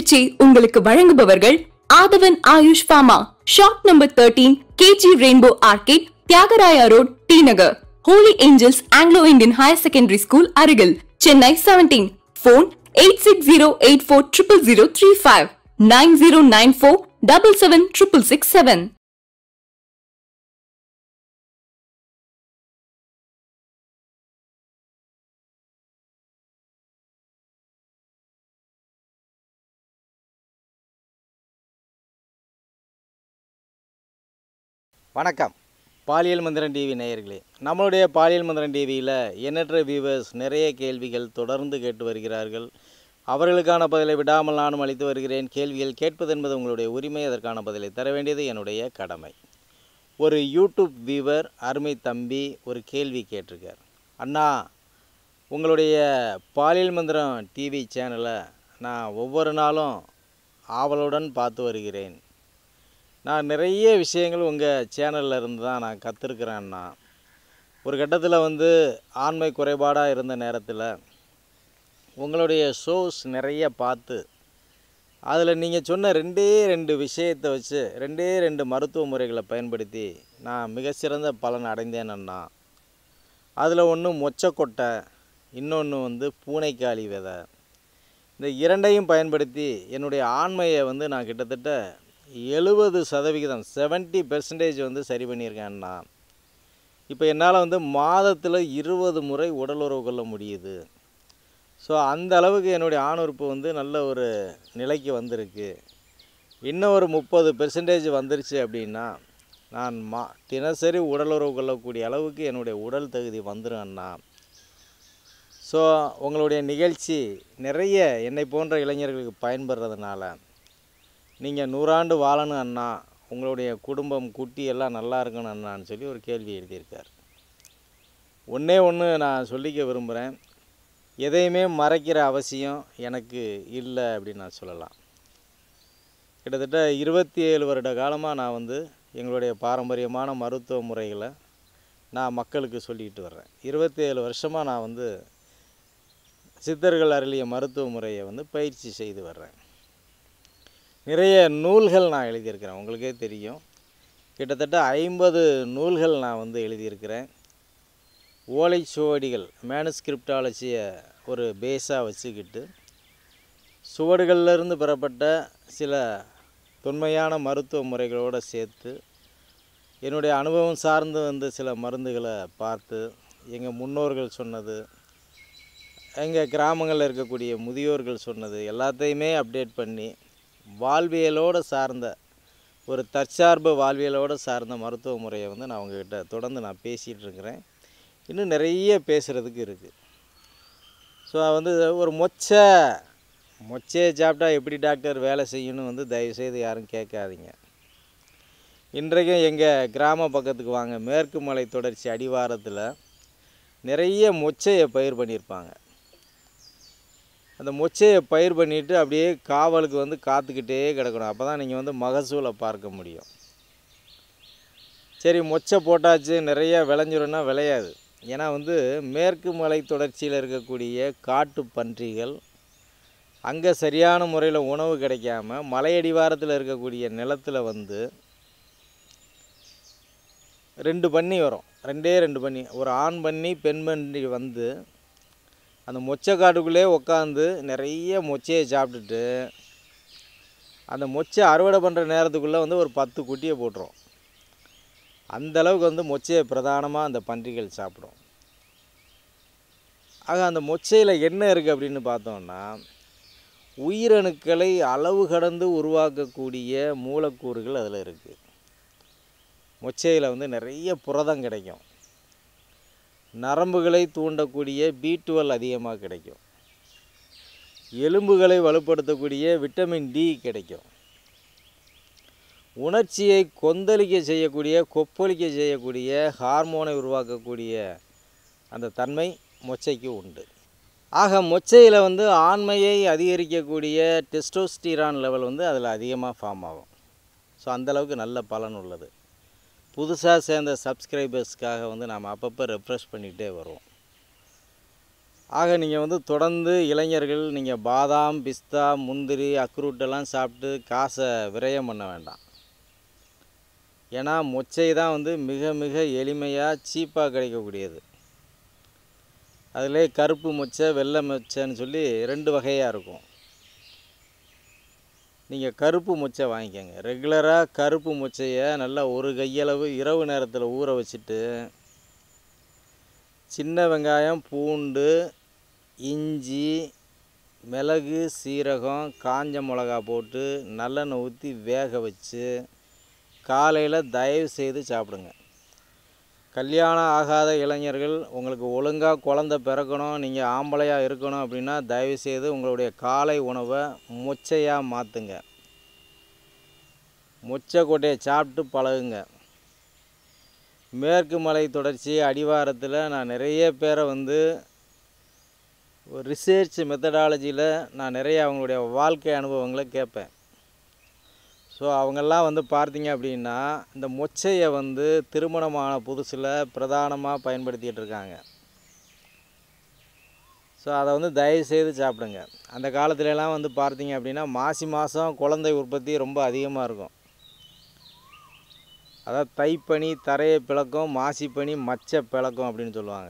சிகிச்சை உங்களுக்கு வழங்குபவர்கள் Aadhavan Ayush pharma shop number thirteen KG rainbow arcade Thiyagaraya road T Nagar holy angels Anglo Indian higher secondary school அருகில் Chennai seventeen phone eight six zero eight four triple zero three five nine zero nine four double seven triple six seven வணக்கம் பாலியல் மந்திரன் TV நேயர்களே நம்மளுடைய பாலியல் மந்திரன் டிவியில் எண்ணற்ற viewers நிறைய கேள்விகள் தொடர்ந்து கேட்டு வருகிறார்கள் அவர்களுக்கான பதிலை விடாமல் நானும் அளித்து வருகிறேன் கேள்விகள் கேட்பது என்பது உங்களுடைய உரிமை அதற்கான பதிலை தர வேண்டியது என்னுடைய கடமை ஒரு யூடியூப் வியூவர் அருமை தம்பி ஒரு கேள்வி கேட்டிருக்கார் அண்ணா உங்களுடைய பாலியல் மந்திரம் டிவி சேனலை நான் ஒவ்வொரு நாளும் ஆவலுடன் பார்த்து வருகிறேன் நான் நிறைய விஷயங்கள் உங்கள் சேனலில் இருந்து தான் நான் கற்றுருக்குறேன்னா ஒரு கட்டத்தில் வந்து ஆண்மை குறைபாடாக இருந்த நேரத்தில் உங்களுடைய ஷோஸ் நிறைய பார்த்து அதில் நீங்கள் சொன்ன ரெண்டே ரெண்டு விஷயத்தை வச்சு ரெண்டே ரெண்டு மருத்துவ முறைகளை பயன்படுத்தி நான் மிக சிறந்த பலன் அடைந்தேனண்ணா அதில் ஒன்று மொச்சக்கொட்டை இன்னொன்று வந்து பூனைக்காளி விதை இந்த இரண்டையும் பயன்படுத்தி என்னுடைய ஆண்மையை வந்து நான் கிட்டத்தட்ட எழுபது சதவிகிதம் செவன்ட்டி பெர்சன்டேஜ் வந்து சரி பண்ணியிருக்கேன்னா இப்போ என்னால் வந்து மாதத்தில் இருபது முறை உடல் உறவு கொள்ள முடியுது ஸோ அந்த அளவுக்கு என்னுடைய ஆணுறுப்பு வந்து நல்ல ஒரு நிலைக்கு வந்திருக்கு இன்னும் ஒரு முப்பது பெர்சன்டேஜ் வந்துருச்சு அப்படின்னா நான் மா தினசரி உடல் உறவு கொள்ளக்கூடிய அளவுக்கு என்னுடைய உடல் தகுதி வந்துடும் அண்ணா ஸோ உங்களுடைய நிகழ்ச்சி நிறைய என்னை போன்ற இளைஞர்களுக்கு பயன்படுறதுனால நீங்கள் நூறாண்டு வாழணும் அண்ணா உங்களுடைய குடும்பம் குட்டி எல்லாம் நல்லா இருக்கணும் அண்ணான்னு சொல்லி ஒரு கேள்வி எழுதியிருக்கார் ஒன்றே ஒன்று நான் சொல்லிக்க விரும்புகிறேன் எதையுமே மறைக்கிற அவசியம் எனக்கு இல்லை அப்படின்னு நான் சொல்லலாம் கிட்டத்தட்ட இருபத்தி ஏழு வருட காலமாக நான் வந்து எங்களுடைய பாரம்பரியமான மருத்துவ முறைகளை நான் மக்களுக்கு சொல்லிக்கிட்டு வர்றேன் இருபத்தி ஏழு வருஷமாக நான் வந்து சித்தர்கள் அருளிய மருத்துவ முறையை வந்து பயிற்சி செய்து வர்றேன் நிறைய நூல்கள் நான் எழுதியிருக்கிறேன் உங்களுக்கே தெரியும் கிட்டத்தட்ட ஐம்பது நூல்கள் நான் வந்து எழுதியிருக்கிறேன் ஓலைச்சுவடிகள் மேனுஸ்கிரிப்டாலஜியை ஒரு பேஸாக வச்சுக்கிட்டு சுவடுகள்லேருந்து பெறப்பட்ட சில தொன்மையான மருத்துவ முறைகளோடு சேர்த்து என்னுடைய அனுபவம் சார்ந்து வந்து சில மருந்துகளை பார்த்து எங்கள் முன்னோர்கள் சொன்னது எங்கள் கிராமங்களில் இருக்கக்கூடிய முதியோர்கள் சொன்னது எல்லாத்தையுமே அப்டேட் பண்ணி வாழ்வியலோடு சார்ந்த ஒரு தற்சார்பு வாழ்வியலோடு சார்ந்த மருத்துவ முறையை வந்து நான் உங்ககிட்ட தொடர்ந்து நான் பேசிகிட்டு இருக்கிறேன் இன்னும் நிறைய பேசுகிறதுக்கு இருக்குது ஸோ வந்து ஒரு மொச்சை மொச்சையை சாப்பிட்டா எப்படி டாக்டர் வேலை செய்யணும் வந்து தயவுசெய்து யாரும் கேட்காதீங்க இன்றைக்கும் எங்கள் கிராம பக்கத்துக்கு வாங்க மேற்கு மலை தொடர்ச்சி அடிவாரத்தில் நிறைய மொச்சையை பயிர் பண்ணியிருப்பாங்க அந்த மொச்சையை பயிர் பண்ணிவிட்டு அப்படியே காவலுக்கு வந்து காத்துக்கிட்டே கிடக்கணும் அப்போ தான் நீங்கள் வந்து மகசூலை பார்க்க முடியும் சரி மொச்சை போட்டாச்சு நிறைய விளைஞ்சிரும்னா விளையாது ஏன்னா வந்து மேற்கு மலை தொடர்ச்சியில் இருக்கக்கூடிய காட்டு பன்றிகள் அங்கே சரியான முறையில் உணவு கிடைக்காம மலையடிவாரத்தில் இருக்கக்கூடிய நிலத்தில் வந்து ரெண்டு பன்னி வரும் ரெண்டே ரெண்டு பன்னி ஒரு ஆண் பன்னி பெண் பன்னி வந்து அந்த மொச்சை காட்டுக்குள்ளே உட்காந்து நிறைய மொச்சையை சாப்பிட்டுட்டு அந்த மொச்சை அறுவடை பண்ணுற நேரத்துக்குள்ளே வந்து ஒரு பத்து குட்டியை போட்டுரும் அந்த அளவுக்கு வந்து மொச்சையை பிரதானமாக அந்த பன்றிகள் சாப்பிடும் ஆக அந்த மொச்சையில் என்ன இருக்குது அப்படின்னு பார்த்தோம்னா உயிரணுக்களை அளவு கடந்து உருவாக்கக்கூடிய மூலக்கூறுகள் அதில் இருக்குது மொச்சையில் வந்து நிறைய புரதம் கிடைக்கும் நரம்புகளை தூண்டக்கூடிய பி டுவெல் அதிகமாக கிடைக்கும் எலும்புகளை வலுப்படுத்தக்கூடிய விட்டமின் டி கிடைக்கும் உணர்ச்சியை கொந்தளிக்க செய்யக்கூடிய கொப்பளிக்க செய்யக்கூடிய ஹார்மோனை உருவாக்கக்கூடிய அந்த தன்மை மொச்சைக்கு உண்டு ஆக மொச்சையில் வந்து ஆண்மையை அதிகரிக்கக்கூடிய டெஸ்டோஸ்டிரான் லெவல் வந்து அதில் அதிகமாக ஃபார்ம் ஆகும் ஸோ அந்தளவுக்கு நல்ல பலன் உள்ளது புதுசாக சேர்ந்த சப்ஸ்கிரைபர்ஸ்க்காக வந்து நாம் அப்பப்போ ரெஃப்ரெஷ் பண்ணிகிட்டே வருவோம் ஆக நீங்கள் வந்து தொடர்ந்து இளைஞர்கள் நீங்கள் பாதாம் பிஸ்தா முந்திரி அக்ரூட்டெல்லாம் சாப்பிட்டு காசை விரயம் பண்ண வேண்டாம் ஏன்னா மொச்சை தான் வந்து மிக மிக எளிமையாக சீப்பாக கிடைக்கக்கூடியது அதிலே கருப்பு மொச்சை வெள்ளை மொச்சைன்னு சொல்லி ரெண்டு வகையாக இருக்கும் நீங்கள் கருப்பு மொச்சை வாங்கிக்கோங்க ரெகுலராக கருப்பு மொச்சையை நல்லா ஒரு கையளவு இரவு நேரத்தில் ஊற வச்சுட்டு சின்ன வெங்காயம் பூண்டு இஞ்சி மிளகு சீரகம் காஞ்ச மிளகா போட்டு நல்லெண்ணெய் ஊற்றி வேக வச்சு காலையில் தயவு செய்து சாப்பிடுங்க கல்யாணம் ஆகாத இளைஞர்கள் உங்களுக்கு ஒழுங்காக குழந்த பிறக்கணும் நீங்கள் ஆம்பளையாக இருக்கணும் அப்படின்னா தயவு செய்து உங்களுடைய காலை உணவை மொச்சையாக மாற்றுங்க மொச்சை கொட்டையை சாப்பிட்டு பழகுங்க மேற்கு மலை தொடர்ச்சி அடிவாரத்தில் நான் நிறைய பேரை வந்து ரிசர்ச் மெத்தடாலஜியில் நான் நிறைய அவங்களுடைய வாழ்க்கை அனுபவங்களை கேட்பேன் ஸோ அவங்கெல்லாம் வந்து பார்த்தீங்க அப்படின்னா இந்த மொச்சையை வந்து திருமணமான புதுசில் பிரதானமாக பயன்படுத்திகிட்டு இருக்காங்க ஸோ அதை வந்து தயவு செய்து சாப்பிடுங்க அந்த காலத்துலலாம் வந்து பார்த்தீங்க அப்படின்னா மாசி மாதம் குழந்தை உற்பத்தி ரொம்ப அதிகமாக இருக்கும் அதாவது தைப்பனி தரையை பிளக்கும் மாசிப்பனி மச்சை பிளக்கும் அப்படின்னு சொல்லுவாங்க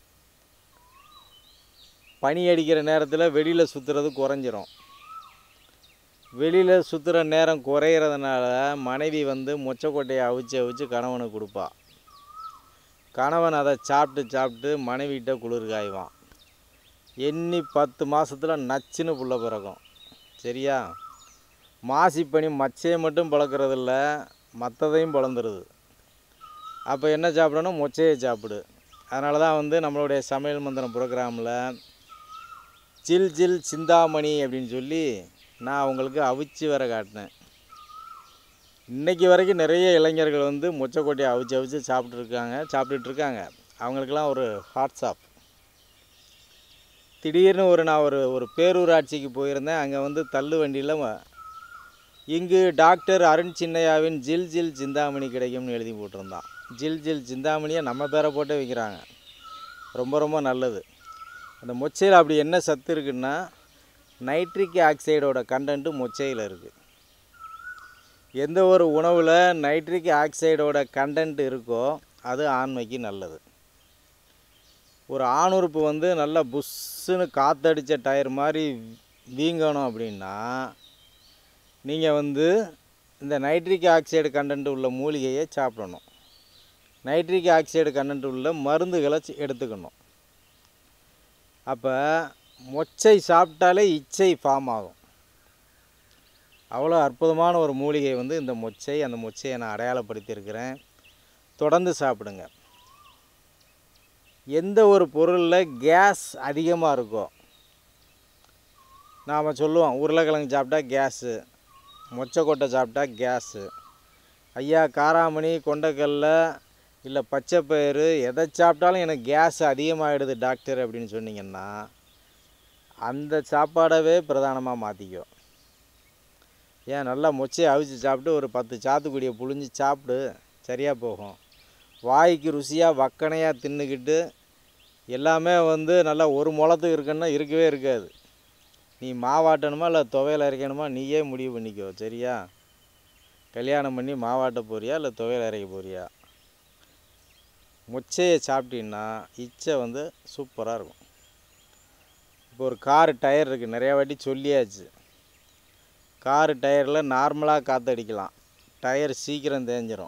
பனி அடிக்கிற நேரத்தில் வெளியில் சுற்றுறது குறைஞ்சிரும் வெளியில் சுற்றுற நேரம் குறையிறதுனால மனைவி வந்து மொச்சக்கொட்டையை அவிச்சு அவிச்சு கணவனுக்கு கொடுப்பா கணவன் அதை சாப்பிட்டு சாப்பிட்டு மனைவிகிட்ட குளிர் காய்வான் எண்ணி பத்து மாதத்தில் நச்சுன்னு புள்ள பிறக்கும் சரியா மாசிப்பனி மச்சையை மட்டும் பழக்கிறதில்ல மற்றதையும் பழந்துருது அப்போ என்ன சாப்பிடணும் மொச்சையை சாப்பிடு அதனால தான் வந்து நம்மளுடைய சமையல் மந்திரம் ப்ரோக்ராமில் ஜில் ஜில் சிந்தாமணி அப்படின்னு சொல்லி நான் அவங்களுக்கு அவிச்சு வர காட்டினேன் இன்றைக்கி வரைக்கும் நிறைய இளைஞர்கள் வந்து மொச்சக்கொட்டையை அவிச்சு அவிச்சு சாப்பிட்ருக்காங்க சாப்பிட்டுட்டு இருக்காங்க அவங்களுக்கெல்லாம் ஒரு ஹாட்ஸ்ஆப் திடீர்னு ஒரு நான் ஒரு ஒரு பேரூராட்சிக்கு போயிருந்தேன் அங்கே வந்து தள்ளு வண்டியில் இங்கு டாக்டர் அருண் சின்னையாவின் ஜில் ஜில் சிந்தாமணி கிடைக்கும்னு எழுதி போட்டிருந்தான் ஜில் ஜில் சிந்தாமணியை நம்ம பேரை போட்டே விற்கிறாங்க ரொம்ப ரொம்ப நல்லது அந்த மொச்சையில் அப்படி என்ன சத்து இருக்குன்னா நைட்ரிக் ஆக்சைடோட கண்டென்ட்டு மொச்சையில் இருக்குது எந்த ஒரு உணவில் நைட்ரிக் ஆக்சைடோட கண்டென்ட் இருக்கோ அது ஆண்மைக்கு நல்லது ஒரு ஆணுறுப்பு வந்து நல்லா புஷ்ஷுன்னு காற்றடிச்ச டயர் மாதிரி வீங்கணும் அப்படின்னா நீங்கள் வந்து இந்த நைட்ரிக் ஆக்சைடு கண்டென்ட் உள்ள மூலிகையை சாப்பிடணும் நைட்ரிக் ஆக்சைடு கண்டென்ட் உள்ள மருந்துகளை சி- எடுத்துக்கணும் அப்போ மொச்சை சாப்பிட்டாலே இச்சை ஃபார்ம் ஆகும் அவ்வளோ அற்புதமான ஒரு மூலிகை வந்து இந்த மொச்சை அந்த மொச்சையை நான் அடையாளப்படுத்தியிருக்கிறேன் தொடர்ந்து சாப்பிடுங்க எந்த ஒரு பொருளில் கேஸ் அதிகமாக இருக்கோ நாம் சொல்லுவோம் உருளைக்கிழங்கு சாப்பிட்டா கேஸு மொச்சக்கொட்டை சாப்பிட்டா கேஸு ஐயா காராமணி கொண்டக்கல்ல இல்லை பச்சைப்பயிறு எதை சாப்பிட்டாலும் எனக்கு கேஸ் அதிகமாகிடுது டாக்டர் அப்படின்னு சொன்னீங்கன்னா அந்த சாப்பாடவே பிரதானமாக மாற்றிக்கோ ஏன் நல்லா மொச்சையை அவிச்சு சாப்பிட்டு ஒரு பத்து சாத்துக்குடியை புழிஞ்சு சாப்பிடு சரியாக போகும் வாய்க்கு ருசியாக வக்கனையாக தின்னுக்கிட்டு எல்லாமே வந்து நல்லா ஒரு முளத்துக்கு இருக்குன்னா இருக்கவே இருக்காது நீ மாவாட்டணுமா இல்லை துவையல் அரைக்கணுமா நீயே முடிவு பண்ணிக்கோ சரியா கல்யாணம் பண்ணி மாவாட்ட போறியா இல்லை துவையல் அரைக்க போறியா மொச்சையை சாப்பிட்டீங்கன்னா இச்சை வந்து சூப்பராக இருக்கும் இப்போ ஒரு காரு டயர் இருக்குது நிறையா வாட்டி சொல்லியாச்சு காரு டயரில் நார்மலாக காற்றடிக்கலாம் டயர் சீக்கிரம் தேஞ்சிரும்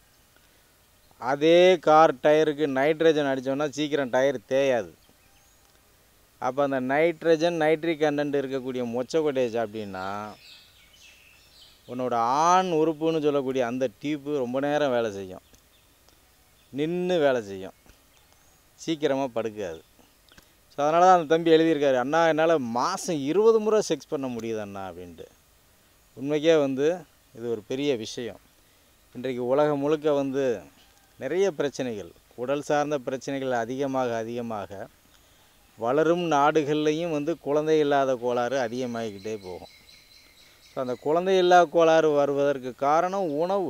அதே கார் டயருக்கு நைட்ரஜன் அடித்தோம்னா சீக்கிரம் டயர் தேயாது அப்போ அந்த நைட்ரஜன் நைட்ரிக் கண்டென்ட் இருக்கக்கூடிய மொச்சக்கொட்டையை சாப்பிட்டீங்கன்னா உன்னோட ஆண் உறுப்புன்னு சொல்லக்கூடிய அந்த டியூப்பு ரொம்ப நேரம் வேலை செய்யும் நின்று வேலை செய்யும் சீக்கிரமாக படுக்காது ஸோ அதனால தான் அந்த தம்பி எழுதியிருக்காரு அண்ணா என்னால் மாதம் இருபது முறை செக்ஸ் பண்ண முடியுது அண்ணா அப்படின்ட்டு உண்மைக்கே வந்து இது ஒரு பெரிய விஷயம் இன்றைக்கு உலகம் முழுக்க வந்து நிறைய பிரச்சனைகள் உடல் சார்ந்த பிரச்சனைகள் அதிகமாக அதிகமாக வளரும் நாடுகள்லையும் வந்து குழந்தை இல்லாத கோளாறு அதிகமாகிக்கிட்டே போகும் ஸோ அந்த குழந்தை இல்லா கோளாறு வருவதற்கு காரணம் உணவு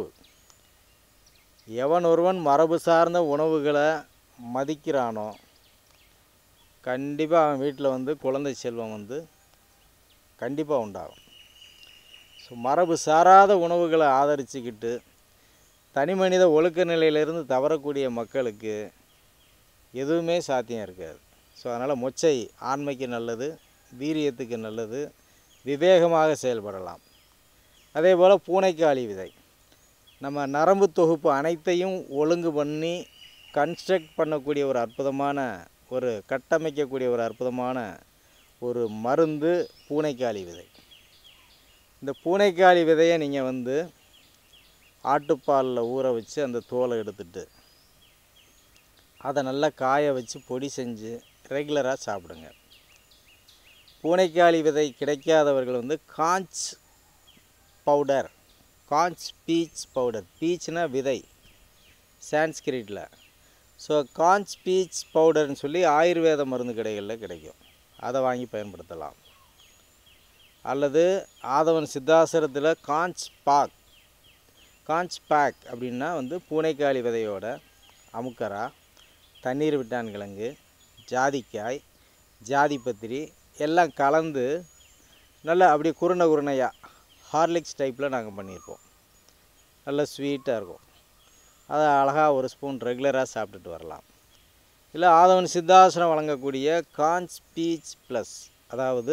எவன் ஒருவன் மரபு சார்ந்த உணவுகளை மதிக்கிறானோ கண்டிப்பாக அவன் வீட்டில் வந்து குழந்தை செல்வம் வந்து கண்டிப்பாக உண்டாகும் ஸோ மரபு சாராத உணவுகளை ஆதரிச்சுக்கிட்டு தனி மனித ஒழுக்க நிலையிலிருந்து தவறக்கூடிய மக்களுக்கு எதுவுமே சாத்தியம் இருக்காது ஸோ அதனால் மொச்சை ஆண்மைக்கு நல்லது வீரியத்துக்கு நல்லது விவேகமாக செயல்படலாம் அதே போல் பூனைக்காளி விதை நம்ம நரம்பு தொகுப்பு அனைத்தையும் ஒழுங்கு பண்ணி கன்ஸ்ட்ரக்ட் பண்ணக்கூடிய ஒரு அற்புதமான ஒரு கட்டமைக்கக்கூடிய ஒரு அற்புதமான ஒரு மருந்து பூனைக்காளி விதை இந்த பூனைக்காளி விதையை நீங்கள் வந்து ஆட்டுப்பாலில் ஊற வச்சு அந்த தோலை எடுத்துட்டு அதை நல்லா காய வச்சு பொடி செஞ்சு ரெகுலராக சாப்பிடுங்க பூனைக்காளி விதை கிடைக்காதவர்கள் வந்து காஞ்ச் பவுடர் காஞ்ச் பீச் பவுடர் பீச்னா விதை சான்ஸ்கிரிட்டில் ஸோ காஞ்ச் பீச் பவுடர்னு சொல்லி ஆயுர்வேத மருந்து கடைகளில் கிடைக்கும் அதை வாங்கி பயன்படுத்தலாம் அல்லது ஆதவன் சித்தாசனத்தில் காஞ்ச் பாக் காஞ்ச் பேக் அப்படின்னா வந்து பூனைக்காளி விதையோட அமுக்கரா தண்ணீர் விட்டான் கிழங்கு ஜாதிக்காய் ஜாதிப்பத்திரி எல்லாம் கலந்து நல்லா அப்படியே குருணை குருணையாக ஹார்லிக்ஸ் டைப்பில் நாங்கள் பண்ணியிருப்போம் நல்லா ஸ்வீட்டாக இருக்கும் அதை அழகாக ஒரு ஸ்பூன் ரெகுலராக சாப்பிட்டுட்டு வரலாம் இல்லை ஆதவன் சித்தாசனம் வழங்கக்கூடிய காஞ்ச் பீச் ப்ளஸ் அதாவது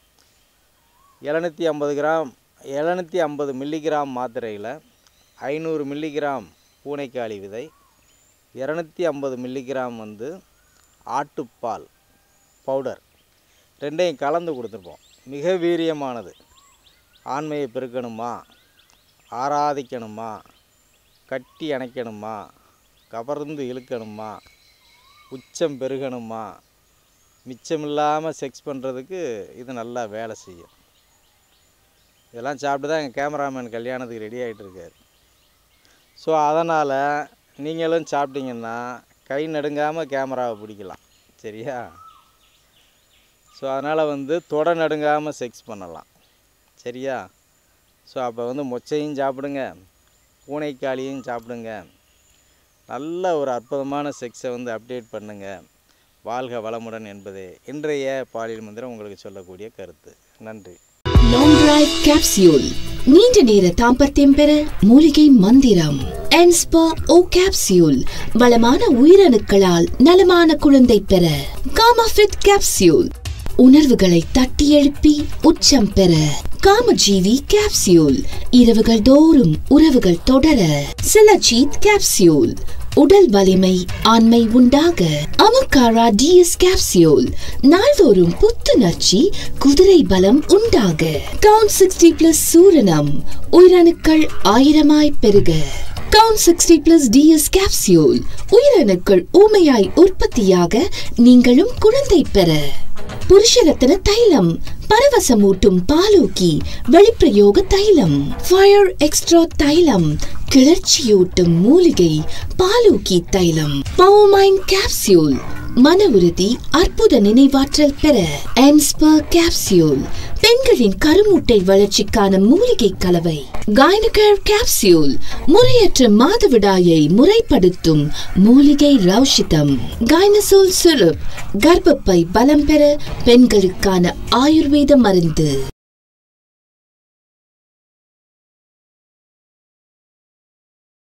எழுநூற்றி ஐம்பது கிராம் எழுநூற்றி ஐம்பது மில்லிகிராம் மாத்திரையில் ஐநூறு மில்லிகிராம் பூனைக்காளி விதை இரநூத்தி ஐம்பது மில்லிகிராம் வந்து ஆட்டுப்பால் பவுடர் ரெண்டையும் கலந்து கொடுத்துருப்போம் மிக வீரியமானது ஆண்மையை பெருக்கணுமா ஆராதிக்கணுமா கட்டி அணைக்கணுமா கவர்ந்து இழுக்கணுமா உச்சம் பெருகணுமா மிச்சமில்லாமல் செக்ஸ் பண்ணுறதுக்கு இது நல்லா வேலை செய்யும் இதெல்லாம் சாப்பிட்டு தான் எங்கள் கேமராமேன் கல்யாணத்துக்கு ரெடி ஆகிட்டு இருக்காரு ஸோ அதனால் நீங்களும் சாப்பிட்டீங்கன்னா கை நடுங்காமல் கேமராவை பிடிக்கலாம் சரியா ஸோ அதனால் வந்து தொட நடுங்காமல் செக்ஸ் பண்ணலாம் சரியா ஸோ அப்போ வந்து மொச்சையும் சாப்பிடுங்க பூனைக்காளியும் சாப்பிடுங்க நல்ல ஒரு அற்புதமான செக்ஸை வந்து அப்டேட் பண்ணுங்கள் வாழ்க வளமுடன் என்பதே இன்றைய பாலியல் மந்திரம் உங்களுக்கு சொல்லக்கூடிய கருத்து நன்றி லாங் டிரைவ் கேப்சியூல் நீண்ட நேர தாம்பத்தியம் பெற மூலிகை மந்திரம் என்ஸ்பா ஓ கேப்சியூல் வளமான உயிரணுக்களால் நலமான குழந்தை பெற காமாஃபிட் கேப்சியூல் உணர்வுகளை தட்டி எழுப்பி உச்சம் பெற காமஜீவி கேப்சியூல் இரவுகள் தோறும் உறவுகள் தொடர சிலஜீத் கேப்சியூல் உடல் வலிமை ஆண்மை உண்டாக அமுக்காரா டிஎஸ் கேப்சியூல் நாள்தோறும் புத்துணர்ச்சி குதிரை பலம் உண்டாக கவுண்ட் சிக்ஸ்டி பிளஸ் சூரணம் உயிரணுக்கள் ஆயிரமாய் பெருக count sixty plus T S capsule உயிரணுக்கள் ஊமையாய் உற்பத்தியாக நீங்களும் குழந்தை பெற புருஷரத்தன தைலம் பரவசமூட்டும் பாலூக்கி வெளிப்பிரயோக தைலம் ஃபயர் எக்ஸ்ட்ரா தைலம் கிளர்ச்சியூட்டும் மூலிகை பாலூக்கி தைலம் பவமைன் கேப்சியூல் மன உறுதி அற்புத நினைவாற்றல் பெற என்ஸ்பர் கேப்சியூல் பெண்களின் கருமுட்டை வளர்ச்சிக்கான மூலிகை கலவை கைனகர் கேப்சியூல் முறையற்ற மாதவிடாயை முறைப்படுத்தும் மூலிகை ரௌஷிதம் கைனசோல் சிரப் கர்ப்பப்பை பலம் பெற பெண்களுக்கான ஆயுர்வேத மருந்து